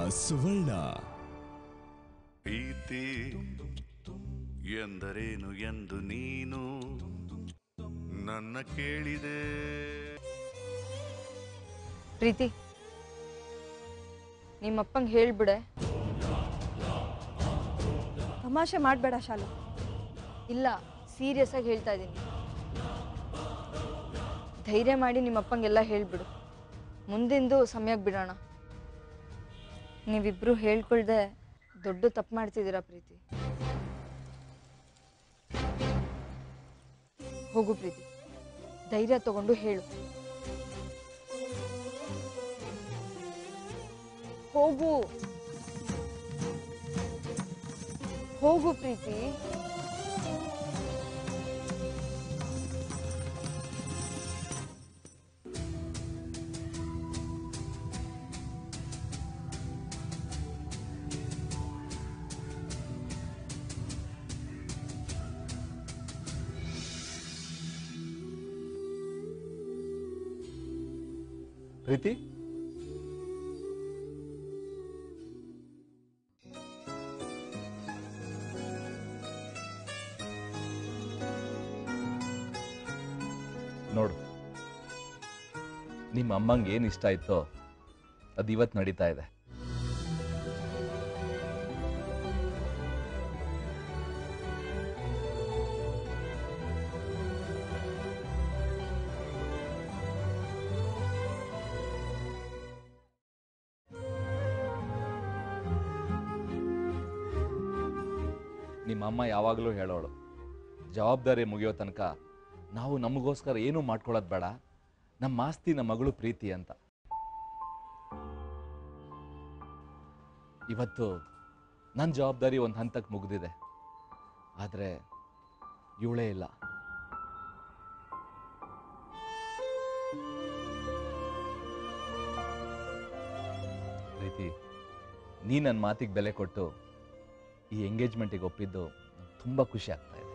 ಸುವರ್ಣ ಪ್ರೀತಿ ಎಂದರೇನು ಎಂದು ನೀನು ನನ್ನ ಕೇಳಿದೆ ಪ್ರೀತಿ ನಿಮ್ಮಪ್ಪಂಗೆ ಹೇಳ್ಬಿಡೆ ತಮಾಷೆ ಮಾಡಬೇಡ ಶಾಲು ಇಲ್ಲ ಸೀರಿಯಸ್ ಆಗಿ ಹೇಳ್ತಾ ಇದ್ದೀನಿ ಧೈರ್ಯ ಮಾಡಿ ನಿಮ್ಮಪ್ಪಂಗೆಲ್ಲ ಹೇಳ್ಬಿಡು ಮುಂದಿಂದು ಸಮಯಕ್ಕೆ ಬಿಡೋಣ ನೀವಿಬ್ರು ಹೇಳ್ಕೊಳ್ದೆ ದೊಡ್ಡ ತಪ್ಪು ಮಾಡ್ತಿದ್ದೀರಾ ಪ್ರೀತಿ ಹೋಗು ಪ್ರೀತಿ ಧೈರ್ಯ ತಗೊಂಡು ಹೇಳು ಹೋಗು ಹೋಗು ಪ್ರೀತಿ ಪ್ರೀತಿ ನೋಡು ನಿಮ್ಮ ಅಮ್ಮಂಗೆ ಏನು ಇಷ್ಟ ಆಯ್ತೋ ಅದು ಇವತ್ತು ನಡೀತಾ ಇದೆ ನಿಮ್ಮ ಅಮ್ಮ ಯಾವಾಗಲೂ ಹೇಳೋಳು ಜವಾಬ್ದಾರಿ ಮುಗಿಯೋ ತನಕ ನಾವು ನಮಗೋಸ್ಕರ ಏನೂ ಮಾಡ್ಕೊಳ್ಳೋದು ಬೇಡ ನಮ್ಮ ಆಸ್ತಿ ನಮ್ಮ ಮಗಳು ಪ್ರೀತಿ ಅಂತ ಇವತ್ತು ನನ್ನ ಜವಾಬ್ದಾರಿ ಒಂದು ಹಂತಕ್ಕೆ ಮುಗಿದಿದೆ ಆದರೆ ಇವಳೇ ಇಲ್ಲ ಪ್ರೀತಿ ನೀ ನನ್ನ ಮಾತಿಗೆ ಬೆಲೆ ಕೊಟ್ಟು ಈ ಎಂಗೇಜ್ಮೆಂಟಿಗೆ ಒಪ್ಪಿದ್ದು ತುಂಬ ಖುಷಿ ಆಗ್ತಾ ಇದೆ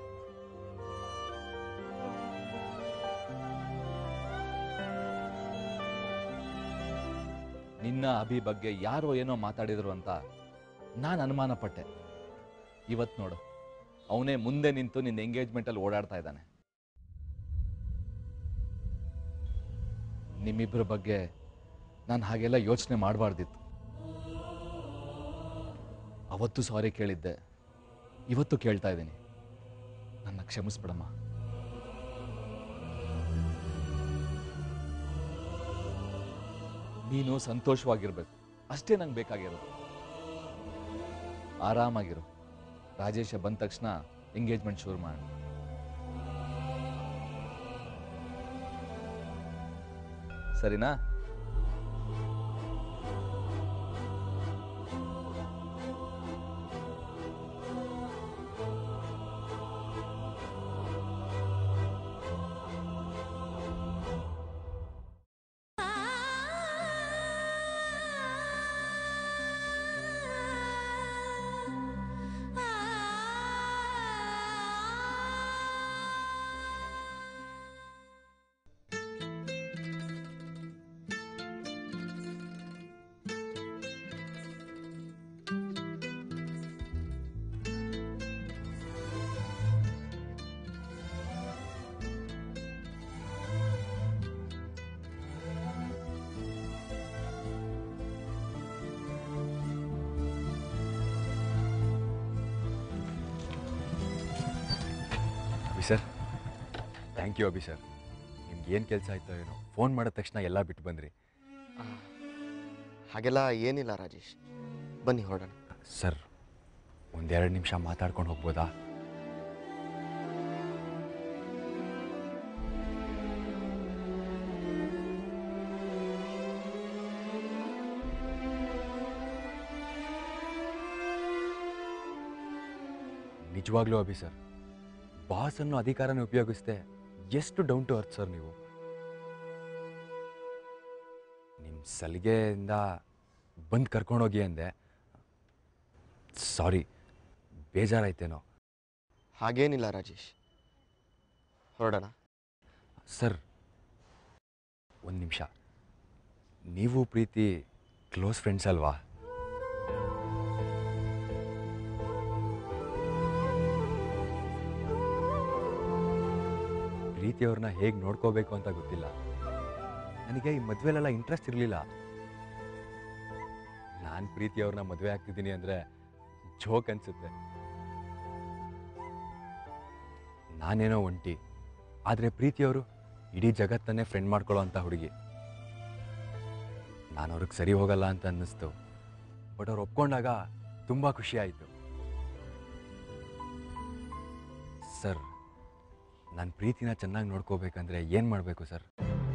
ನಿನ್ನ ಅಭಿ ಬಗ್ಗೆ ಯಾರೋ ಏನೋ ಮಾತಾಡಿದ್ರು ಅಂತ ನಾನು ಅನುಮಾನ ಪಟ್ಟೆ ಇವತ್ತು ನೋಡು ಅವನೇ ಮುಂದೆ ನಿಂತು ನಿನ್ನ ಎಂಗೇಜ್ಮೆಂಟಲ್ಲಿ ಓಡಾಡ್ತಾ ಇದ್ದಾನೆ ನಿಮ್ಮಿಬ್ಬರ ಬಗ್ಗೆ ನಾನು ಹಾಗೆಲ್ಲ ಯೋಚನೆ ಮಾಡಬಾರ್ದಿತ್ತು ಅವತ್ತು ಸಾರಿ ಕೇಳಿದ್ದೆ ಇವತ್ತು ಕೇಳ್ತಾ ಇದ್ದೀನಿ ನನ್ನ ಕ್ಷಮಿಸ್ಬಿಡಮ್ಮ ನೀನು ಸಂತೋಷವಾಗಿರ್ಬೇಕು ಅಷ್ಟೇ ನಂಗೆ ಬೇಕಾಗಿರೋದು ಆರಾಮಾಗಿರು ರಾಜೇಶ ಬಂದ ತಕ್ಷಣ ಎಂಗೇಜ್ಮೆಂಟ್ ಶುರು ಮಾಡಿ ಸರಿನಾ Abhi sir thank you Abhi sir ನಿಮ್ಗೆ ಏನು ಕೆಲಸ ಆಯ್ತೋ ಏನೋ ಫೋನ್ ಮಾಡಿದ ತಕ್ಷಣ ಎಲ್ಲ ಬಿಟ್ಟು ಬಂದ್ರಿ ಹಾಗೆಲ್ಲ ಏನಿಲ್ಲ ರಾಜೇಶ್ ಬನ್ನಿ ಹೊರಡೋಣ ಸರ್ ಒಂದೆರಡು ನಿಮಿಷ ಮಾತಾಡ್ಕೊಂಡು ಹೋಗ್ಬೋದಾ ನಿಜವಾಗ್ಲೂ ಅಭಿ ಸರ್ ಬಾಸ್ ಅನ್ನೋ ಅಧಿಕಾರನ ಉಪಯೋಗಿಸ್ದೆ ಎಷ್ಟು ಡೌನ್ ಟು ಅರ್ತ್ ಸರ್ ನೀವು ನಿಮ್ಮ ಸಲಿಗೆಯಿಂದ ಬಂದು ಕರ್ಕೊಂಡೋಗಿ ಅಂದೆ ಸಾರಿ ಬೇಜಾರಾಯ್ತೇನೋ ಹಾಗೇನಿಲ್ಲ ರಾಜೇಶ್ ಹೊರಡೋಣ ಸರ್ ಒಂದು ನಿಮಿಷ ನೀವು ಪ್ರೀತಿ ಕ್ಲೋಸ್ ಫ್ರೆಂಡ್ಸ್ ಅಲ್ವಾ ಪ್ರೀತಿಯವ್ರನ್ನ ಹೇಗೆ ನೋಡ್ಕೋಬೇಕು ಅಂತ ಗೊತ್ತಿಲ್ಲ ನನಗೆ ಈ ಮದುವೆಲೆಲ್ಲ ಇಂಟ್ರೆಸ್ಟ್ ಇರಲಿಲ್ಲ ನಾನು ಪ್ರೀತಿಯವ್ರನ್ನ ಮದುವೆ ಆಗ್ತಿದ್ದೀನಿ ಅಂದರೆ ಜೋಕ್ ಅನಿಸುತ್ತೆ ನಾನೇನೋ ಒಂಟಿ ಆದರೆ ಪ್ರೀತಿಯವರು ಇಡೀ ಜಗತ್ತನ್ನೇ ಫ್ರೆಂಡ್ ಮಾಡ್ಕೊಳ್ಳೋ ಅಂಥ ಹುಡುಗಿ ನಾನು ಅವ್ರಿಗೆ ಸರಿ ಹೋಗಲ್ಲ ಅಂತ ಅನ್ನಿಸ್ತು ಬಟ್ ಅವ್ರು ಒಪ್ಕೊಂಡಾಗ ತುಂಬ ಖುಷಿ ಆಯಿತು ಸರ್ ನನ್ನ ಪ್ರೀತಿನ ಚೆನ್ನಾಗಿ ನೋಡ್ಕೋಬೇಕಂದ್ರೆ ಏನು ಮಾಡಬೇಕು ಸರ್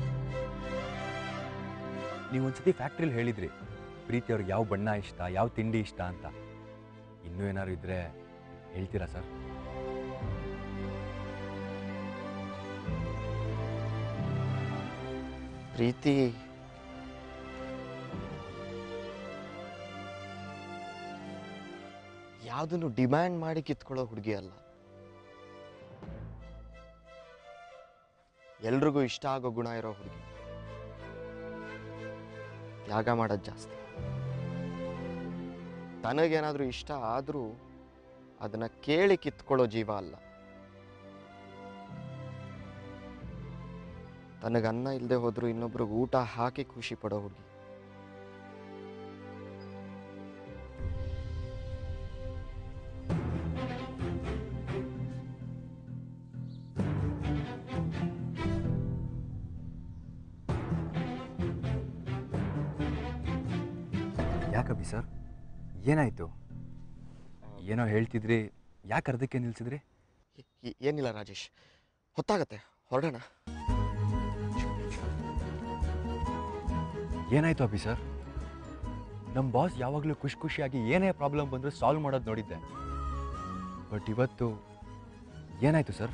ನೀವು ಒಂದ್ಸತಿ ಫ್ಯಾಕ್ಟ್ರಿಲಿ ಹೇಳಿದ್ರಿ ಪ್ರೀತಿಯವ್ರಿಗೆ ಯಾವ ಬಣ್ಣ ಇಷ್ಟ ಯಾವ ತಿಂಡಿ ಇಷ್ಟ ಅಂತ ಇನ್ನೂ ಏನಾದ್ರು ಇದ್ದರೆ ಹೇಳ್ತೀರಾ ಸರ್ ಪ್ರೀತಿ ಯಾವುದನ್ನು ಡಿಮ್ಯಾಂಡ್ ಮಾಡಿ ಕಿತ್ಕೊಳ್ಳೋ ಹುಡುಗಿ ಅಲ್ಲ ಎಲ್ರಿಗೂ ಇಷ್ಟ ಆಗೋ ಗುಣ ಇರೋ ಹುಡುಗಿ ತ್ಯಾಗ ಮಾಡೋದು ಜಾಸ್ತಿ ತನಗೇನಾದ್ರೂ ಇಷ್ಟ ಆದರೂ ಅದನ್ನ ಕೇಳಿ ಕಿತ್ಕೊಳ್ಳೋ ಜೀವ ಅಲ್ಲ ತನಗೆ ಅನ್ನ ಇಲ್ಲದೆ ಹೋದ್ರು ಇನ್ನೊಬ್ರಿಗೆ ಊಟ ಹಾಕಿ ಖುಷಿ ಪಡೋ ಹುಡುಗಿ ಯಾಕಬ್ಬಿ ಸರ್ ಏನಾಯಿತು ಏನೋ ಹೇಳ್ತಿದ್ರಿ ಯಾಕೆ ಅರ್ಧಕ್ಕೆ ನಿಲ್ಸಿದ್ರಿ ಏ- ಏ- ಏನಿಲ್ಲ ರಾಜೇಶ್ ಹೊತ್ತಾಗತ್ತೆ ಹೊರಡೋಣ ಏನಾಯ್ತು ಅಭಿ ಸರ್ ನಮ್ಮ ಬಾಸ್ ಯಾವಾಗಲೂ ಖುಷಿ ಖುಷಿಯಾಗಿ ಏನೇ ಪ್ರಾಬ್ಲಮ್ ಬಂದರೂ ಸಾಲ್ವ್ ಮಾಡೋದು ನೋಡಿದ್ದೆ ಬಟ್ ಇವತ್ತು ಏನಾಯ್ತು ಸರ್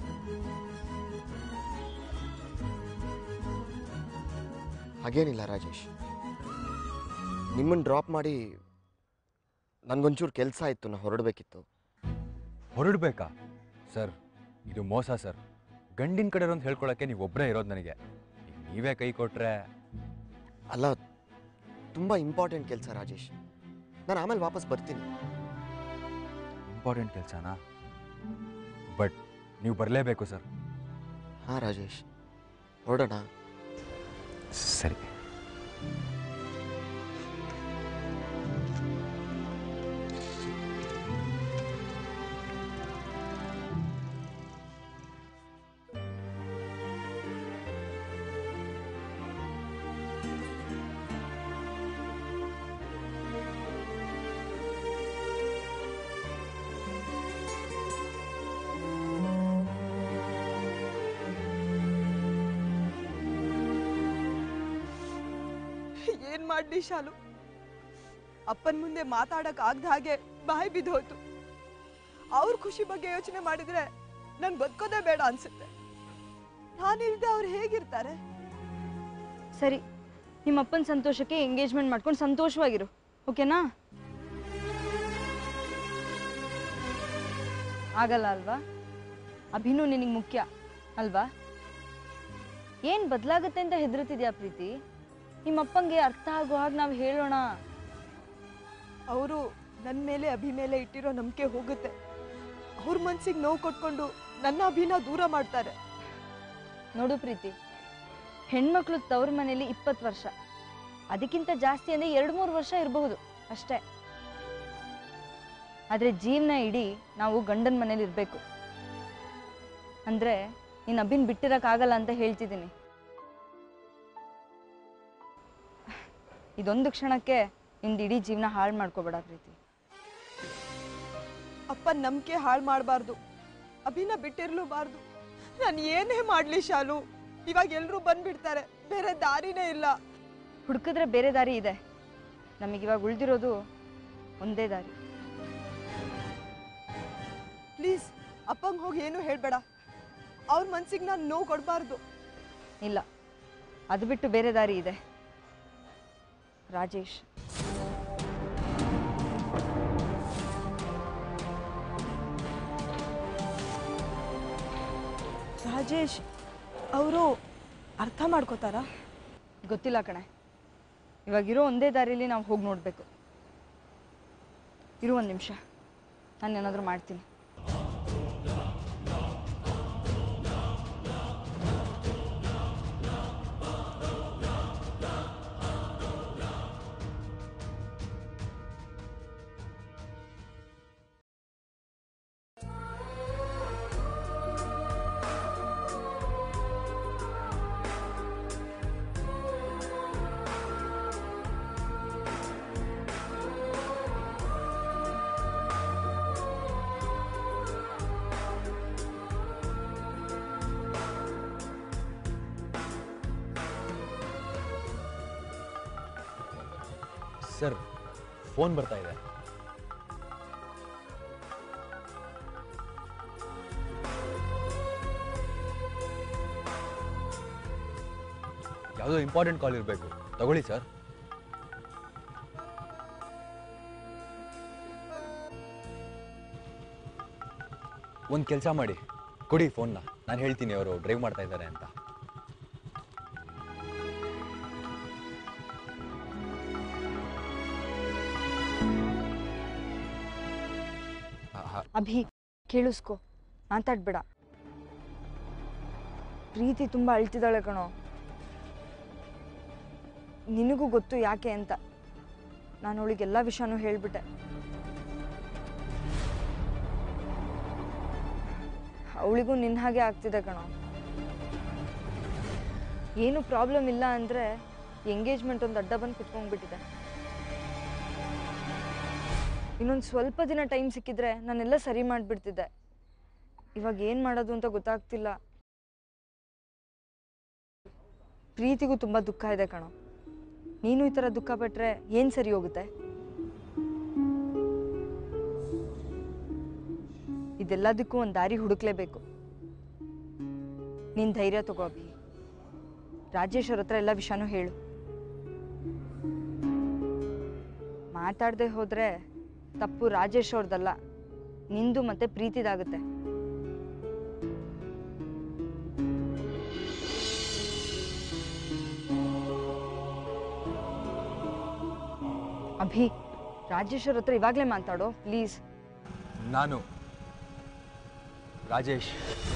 ಹಾಗೇನಿಲ್ಲ ರಾಜೇಶ್ ನಿಮ್ಮನ್ನು ಡ್ರಾಪ್ ಮಾಡಿ ನನಗೊಂಚೂರು ಕೆಲಸ ಇತ್ತು ನಾ ಹೊರಡಬೇಕಿತ್ತು ಹೊರಡ್ಬೇಕಾ ಸರ್ ಇದು ಮೋಸ ಸರ್ ಗಂಡಿನ ಕಡೆ ಅಂತ ಹೇಳ್ಕೊಳಕ್ಕೆ ನೀವು ಒಬ್ಬರೇ ಇರೋದು ನನಗೆ ಈಗ ನೀವೇ ಕೈ ಕೊಟ್ರೆ ಅಲ್ಲ ತುಂಬ ಇಂಪಾರ್ಟೆಂಟ್ ಕೆಲಸ ರಾಜೇಶ್ ನಾನು ಆಮೇಲೆ ವಾಪಸ್ ಬರ್ತೀನಿ ಇಂಪಾರ್ಟೆಂಟ್ ಕೆಲಸನಾ ಬಟ್ ನೀವು ಬರಲೇಬೇಕು ಸರ್ ಹಾಂ ರಾಜೇಶ್ ಹೊರಡೋಣ ಸರಿ ಏನ್ ಮಾಡ್ಲಿ ಶಾಲು ಅಪ್ಪನ ಮುಂದೆ ಮಾತಾಡಕ್ ಆಗ್ದ ಹಾಗೆ ಬಾಯಿ ಬಿದ್ದೋಯ್ತು ಅವ್ರ ಖುಷಿ ಬಗ್ಗೆ ಯೋಚನೆ ಮಾಡಿದ್ರೆ ನನ್ ಬದುಕೋದೇ ಬೇಡ ಅನ್ಸುತ್ತೆ ನಾನಿಲ್ದೆ ಅವ್ರು ಹೇಗಿರ್ತಾರೆ ಸರಿ ನಿಮ್ಮ ಅಪ್ಪನ ಸಂತೋಷಕ್ಕೆ ಎಂಗೇಜ್ಮೆಂಟ್ ಮಾಡ್ಕೊಂಡು ಸಂತೋಷವಾಗಿರು ಓಕೆನಾ ಆಗಲ್ಲ ಅಲ್ವಾ ಅಭಿನೂ ನಿನಗೆ ಮುಖ್ಯ ಅಲ್ವಾ ಏನು ಬದಲಾಗುತ್ತೆ ಅಂತ ಹೆದರ್ತಿದ್ಯಾ ಪ್ರೀತಿ ನಿಮ್ಮ ಅಪ್ಪಂಗೆ ಅರ್ಥ ಆಗೋ ಹಾಗೆ ನಾವು ಹೇಳೋಣ ಅವರು ನನ್ನ ಮೇಲೆ ಅಭಿ ಮೇಲೆ ಇಟ್ಟಿರೋ ನಂಬಿಕೆ ಹೋಗುತ್ತೆ ಅವ್ರ ಮನ್ಸಿಗೆ ನೋವು ಕೊಟ್ಕೊಂಡು ನನ್ನ ಅಭಿನ ದೂರ ಮಾಡ್ತಾರೆ ನೋಡು ಪ್ರೀತಿ ಹೆಣ್ಮಕ್ಳು ತವ್ರ ಮನೇಲಿ ಇಪ್ಪತ್ತು ವರ್ಷ ಅದಕ್ಕಿಂತ ಜಾಸ್ತಿ ಅಂದರೆ ಎರಡು ಮೂರು ವರ್ಷ ಇರಬಹುದು ಅಷ್ಟೇ ಆದರೆ ಜೀವನ ಇಡೀ ನಾವು ಗಂಡನ ಮನೇಲಿ ಇರಬೇಕು ಅಂದರೆ ನೀನು ಅಭಿನ್ ಬಿಟ್ಟಿರೋಕ್ಕಾಗಲ್ಲ ಅಂತ ಹೇಳ್ತಿದ್ದೀನಿ ಇದೊಂದು ಕ್ಷಣಕ್ಕೆ ನಿಂದು ಇಡೀ ಜೀವನ ಹಾಳು ಮಾಡ್ಕೋಬೇಡ ಪ್ರೀತಿ ಅಪ್ಪನ ನಂಬಿಕೆ ಹಾಳು ಮಾಡಬಾರ್ದು ಅಭಿನ ಬಿಟ್ಟಿರ್ಲೂಬಾರ್ದು ನಾನು ಏನೇ ಮಾಡ್ಲಿ ಶಾಲು ಇವಾಗ ಎಲ್ರೂ ಬಂದ್ಬಿಡ್ತಾರೆ ಬೇರೆ ದಾರಿನೇ ಇಲ್ಲ ಹುಡುಕಿದ್ರೆ ಬೇರೆ ದಾರಿ ಇದೆ ನಮಗಿವಾಗ ಉಳಿದಿರೋದು ಒಂದೇ ದಾರಿ ಪ್ಲೀಸ್ ಅಪ್ಪಂಗೆ ಹೋಗಿ ಏನು ಹೇಳ್ಬೇಡ ಅವ್ರ ಮನ್ಸಿಗೆ ನಾನು ನೋವು ಕೊಡಬಾರ್ದು ಇಲ್ಲ ಅದು ಬಿಟ್ಟು ಬೇರೆ ದಾರಿ ಇದೆ ರಾಜೇಶ್ ರಾಜೇಶ್ ಅವರು ಅರ್ಥ ಮಾಡ್ಕೋತಾರಾ ಗೊತ್ತಿಲ್ಲ ಕಣೆ ಇವಾಗಿರೋ ಒಂದೇ ದಾರಿಯಲ್ಲಿ ನಾವು ಹೋಗಿ ನೋಡಬೇಕು ಇರು ಒಂದು ನಿಮಿಷ ನಾನು ಏನಾದರೂ ಮಾಡ್ತೀನಿ ಸರ್ ಫೋನ್ ಬರ್ತಾ ಇದೆ ಯಾವುದೋ ಇಂಪಾರ್ಟೆಂಟ್ ಕಾಲ್ ಇರಬೇಕು ತಗೊಳ್ಳಿ ಸರ್ ಒಂದು ಕೆಲಸ ಮಾಡಿ ಕೊಡಿ ಫೋನ್ನ ನಾನು ಹೇಳ್ತೀನಿ ಅವರು ಡ್ರೈವ್ ಮಾಡ್ತಾ ಇದ್ದಾರೆ ಅಂತ ಹ- ಹ- ಅಭಿ ಕೇಳಿಸ್ಕೊ ಮಾತಾಡ್ಬೇಡ ಪ್ರೀತಿ ತುಂಬ ಅಳ್ತಿದ್ದಾಳೆ ಕಣೋ ನಿನಗೂ ಗೊತ್ತು ಯಾಕೆ ಅಂತ ನಾನು ಅವಳಿಗೆ ಎಲ್ಲ ವಿಷಯನೂ ಹೇಳ್ಬಿಟ್ಟೆ ಅವಳಿಗೂ ನಿನ್ನ ಹಾಗೆ ಆಗ್ತಿದೆ ಕಣೋ ಏನು ಪ್ರಾಬ್ಲಮ್ ಇಲ್ಲ ಅಂದರೆ ಎಂಗೇಜ್ಮೆಂಟ್ ಒಂದು ಅಡ್ಡ ಬಂದು ಕುತ್ಕೊಂಡ್ಬಿಟ್ಟಿದೆ ಇನ್ನೊಂದು ಸ್ವಲ್ಪ ದಿನ ಟೈಮ್ ಸಿಕ್ಕಿದ್ರೆ ನಾನೆಲ್ಲ ಸರಿ ಮಾಡಿಬಿಡ್ತಿದ್ದೆ ಇವಾಗ ಏನು ಮಾಡೋದು ಅಂತ ಗೊತ್ತಾಗ್ತಿಲ್ಲ ಪ್ರೀತಿಗೂ ತುಂಬ ದುಃಖ ಇದೆ ಕಣೋ ನೀನು ಈ ಥರ ದುಃಖ ಪಟ್ಟರೆ ಏನು ಸರಿ ಹೋಗುತ್ತೆ ಇದೆಲ್ಲದಕ್ಕೂ ಒಂದು ದಾರಿ ಹುಡುಕ್ಲೇಬೇಕು ನೀನು ಧೈರ್ಯ ತಗೋ ಅಭಿ ರಾಜೇಶ್ ಅವ್ರ ಹತ್ರ ಎಲ್ಲ ವಿಷಯನೂ ಹೇಳು ಮಾತಾಡದೆ ಹೋದರೆ ತಪ್ಪು ರಾಜೇಶ್ ಅವ್ರದ್ದಲ್ಲ ನಿಂದು ಮತ್ತೆ ಪ್ರೀತಿದಾಗುತ್ತೆ ಅಭಿ ರಾಜೇಶ್ ಅವ್ರ ಹತ್ರ ಇವಾಗಲೇ ಮಾತಾಡೋ ಪ್ಲೀಸ್ ನಾನು ರಾಜೇಶ್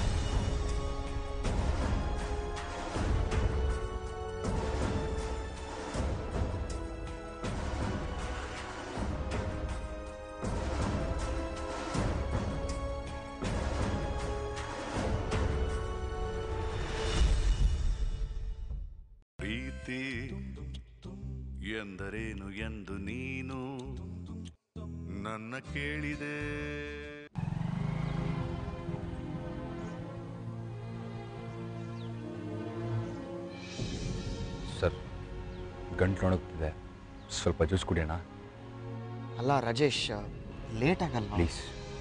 ಪ್ರೀತಿ ಎಂದರೇನು ಎಂದು ನೀನು ನನ್ನ ಕೇಳಿದೆ ಸರ್ ಗಂಟ್ಲು ಒಣಗ್ತಿದೆ ಸ್ವಲ್ಪ ಜ್ಯೂಸ್ ಕುಡಿಯೋಣ ಅಲ್ಲ ರಾಜೇಶ್ ಲೇಟ್ ಆಗಲ್ಲ ಪ್ಲೀಸ್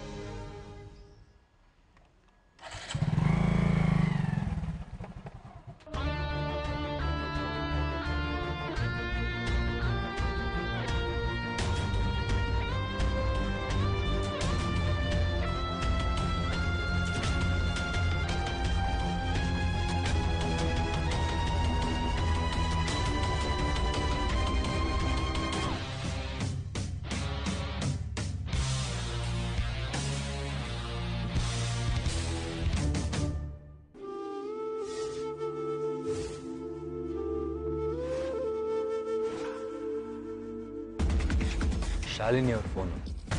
ಶಾಲಿನಿ ಅವ್ರ ಫೋನು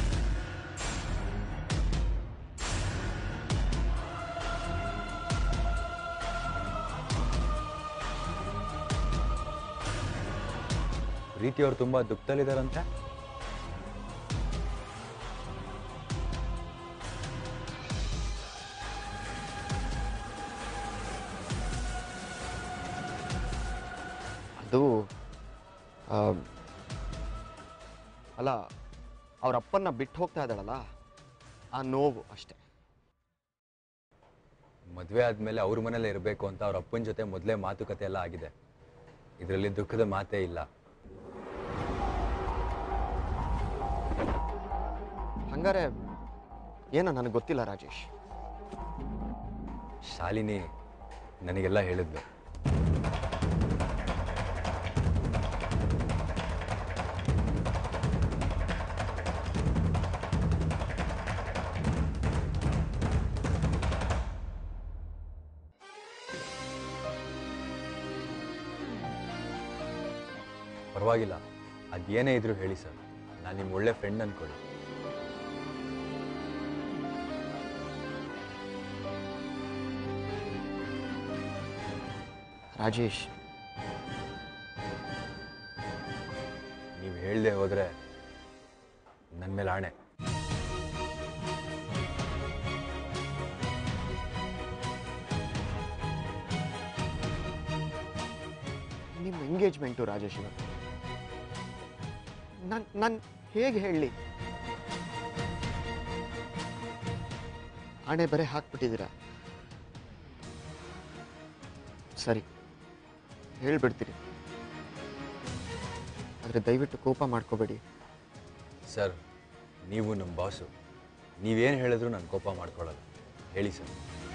ಪ್ರೀತಿ ಅವ್ರು ತುಂಬಾ ದುಃಖದಲ್ಲಿದ್ದಾರಂತೆ ಅದು ಆ, ಅಲ್ಲ ಅವ್ರ ಅಪ್ಪನ್ನ ಬಿಟ್ಟು ಹೋಗ್ತಾ ಇದ್ದಾಳಲ್ಲ ಆ ನೋವು ಅಷ್ಟೇ ಮದುವೆ ಆದಮೇಲೆ ಅವ್ರ ಮನೇಲೆ ಇರಬೇಕು ಅಂತ ಅವ್ರ ಅಪ್ಪನ ಜೊತೆ ಮೊದಲೇ ಮಾತುಕತೆ ಎಲ್ಲ ಆಗಿದೆ ಇದರಲ್ಲಿ ದುಃಖದ ಮಾತೇ ಇಲ್ಲ ಹಂಗಾರೆ ಏನೋ ನನಗೆ ಗೊತ್ತಿಲ್ಲ ರಾಜೇಶ್ ಶಾಲಿನಿ ನನಗೆಲ್ಲ ಹೇಳಿದ್ಲು ಪರವಾಗಿಲ್ಲ ಅದೇನೇ ಇದ್ರೂ ಹೇಳಿ ಸರ್ ನಾನು ನಿಮ್ಮ ಒಳ್ಳೆ ಫ್ರೆಂಡ್ ಅನ್ಕೊಳ್ಳಿ ರಾಜೇಶ್ ನೀವು ಹೇಳದೆ ಹೋದರೆ ನನ್ನ ಮೇಲೆ ಆಣೆ ನಿಮ್ಮ ಎಂಗೇಜ್ಮೆಂಟು ರಾಜೇಶ್ ಇವತ್ತು ನಾನು ನಾನು ಹೇಗೆ ಹೇಳಲಿ ಹಣೆ ಬರೆ ಹಾಕ್ಬಿಟ್ಟಿದ್ದೀರಾ ಸರಿ ಹೇಳ್ಬಿಡ್ತೀರಿ ಆದರೆ ದಯವಿಟ್ಟು ಕೋಪ ಮಾಡ್ಕೋಬೇಡಿ ಸರ್ ನೀವು ನಮ್ಮ ಬಾಸು ನೀವೇನು ಹೇಳಿದ್ರು ನಾನು ಕೋಪ ಮಾಡ್ಕೊಳ್ಳಲ್ಲ ಹೇಳಿ ಸರ್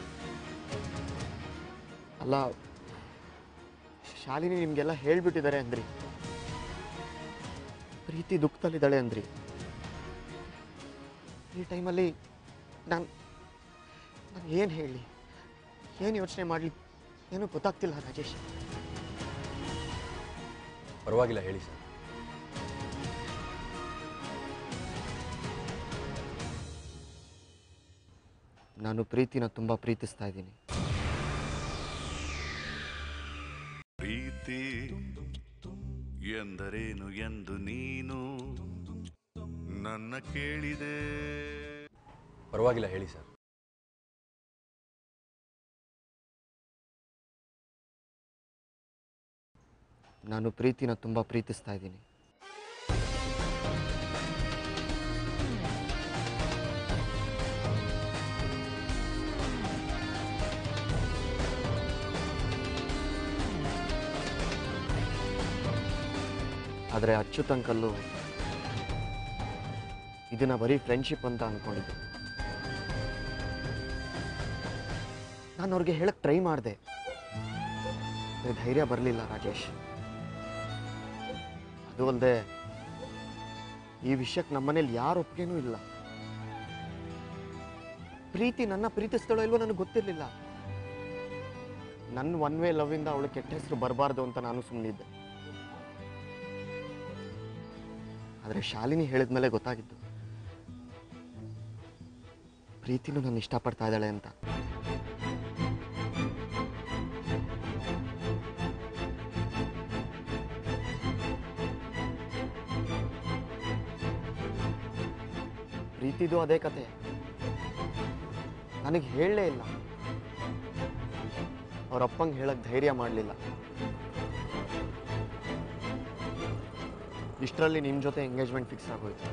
ಅಲ್ಲ ಶಾಲಿನಿ ನಿಮಗೆಲ್ಲ ಹೇಳ್ಬಿಟ್ಟಿದ್ದಾರೆ ಅಂದ್ರಿ ಪ್ರೀತಿ ದುಃಖದಲ್ಲಿದ್ದಾಳೆ ಅಂದ್ರಿ ಈ ಟೈಮಲ್ಲಿ ನಾನು ನಾನು ಏನು ಹೇಳಿ ಏನು ಯೋಚನೆ ಮಾಡಲಿ ಏನೂ ಗೊತ್ತಾಗ್ತಿಲ್ಲ ರಾಜೇಶ್ ಪರವಾಗಿಲ್ಲ ಹೇಳಿ ಸರ್ ನಾನು ಪ್ರೀತಿನ ತುಂಬ ಪ್ರೀತಿಸ್ತಾ ಇದ್ದೀನಿ ಪ್ರೀತಿ ಎಂದರೇನು ಎಂದು ನೀನು ನನ್ನ ಕೇಳಿದೆ ಪರವಾಗಿಲ್ಲ ಹೇಳಿ ಸರ್ ನಾನು ಪ್ರೀತಿನ ತುಂಬ ಪ್ರೀತಿಸ್ತಾ ಇದ್ದೀನಿ ಆದರೆ ಅಚ್ಚುತಂಕಲ್ಲು ಇದನ್ನ ಬರೀ ಫ್ರೆಂಡ್ಶಿಪ್ ಅಂತ ಅನ್ಕೊಂಡಿದ್ದು ನಾನು ಅವ್ರಿಗೆ ಹೇಳಕ್ ಟ್ರೈ ಮಾಡಿದೆ ಧೈರ್ಯ ಬರಲಿಲ್ಲ ರಾಜೇಶ್ ಅದು ಅಲ್ಲದೆ ಈ ವಿಷಯಕ್ಕೆ ನಮ್ಮನೇಲಿ ಯಾರ ಒಪ್ಪಿಗೆನೂ ಇಲ್ಲ ಪ್ರೀತಿ ನನ್ನ ಪ್ರೀತಿಸ್ತಾಳೋ ಇಲ್ವೋ ನನಗೆ ಗೊತ್ತಿರಲಿಲ್ಲ ನನ್ನ ಒನ್ ವೇ ಲವ್ವಿಂದ ಅವಳು ಕೆಟ್ಟ ಹೆಸರು ಬರಬಾರ್ದು ಅಂತ ನಾನು ಸುಮ್ಮನಿದ್ದೆ ಆದರೆ ಶಾಲಿನಿ ಹೇಳಿದ್ಮೇಲೆ ಗೊತ್ತಾಗಿದ್ದು ಪ್ರೀತಿನೂ ನಾನು ಇಷ್ಟಪಡ್ತಾ ಇದ್ದಾಳೆ ಅಂತ ಪ್ರೀತಿದು ಅದೇ ಕತೆ ನನಗೆ ಹೇಳಲೇ ಇಲ್ಲ ಅವ್ರ ಅಪ್ಪಂಗೆ ಹೇಳಕ್ ಧೈರ್ಯ ಮಾಡಲಿಲ್ಲ ಇಷ್ಟರಲ್ಲಿ ನಿಮ್ಮ ಜೊತೆ ಎಂಗೇಜ್ಮೆಂಟ್ ಫಿಕ್ಸ್ ಆಗೋಯ್ತು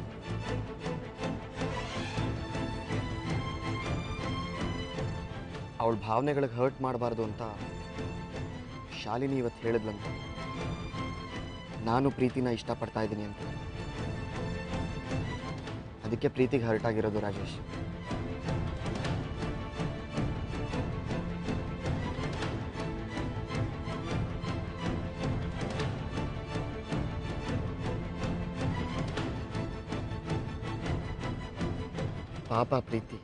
ಅವಳ ಭಾವನೆಗಳಿಗೆ ಹರ್ಟ್ ಮಾಡಬಾರ್ದು ಅಂತ ಶಾಲಿನಿ ಇವತ್ತು ಹೇಳಿದ್ಲಂತ ನಾನು ಪ್ರೀತಿನ ಇಷ್ಟಪಡ್ತಾ ಇದ್ದೀನಿ ಅಂತ ಅದಕ್ಕೆ ಪ್ರೀತಿಗೆ ಹರ್ಟ್ ಆಗಿರೋದು ರಾಜೇಶ್ ಪಾಪ ಪ್ರೀತಿ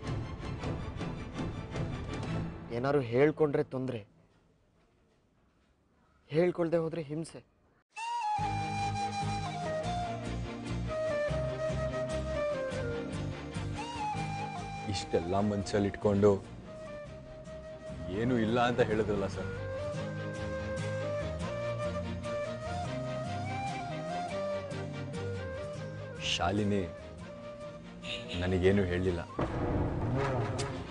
ಏನಾದ್ರು ಹೇಳ್ಕೊಂಡ್ರೆ ತೊಂದರೆ ಹೇಳ್ಕೊಳ್ದೆ ಹೋದ್ರೆ ಹಿಂಸೆ ಇಷ್ಟೆಲ್ಲ ಮನ್ಸಲ್ಲಿ ಇಟ್ಕೊಂಡು ಏನೂ ಇಲ್ಲ ಅಂತ ಹೇಳಿದ್ರಲ್ಲ ಸರ್ ಶಾಲಿನಿ ನನಗೇನು ಹೇಳಲಿಲ್ಲ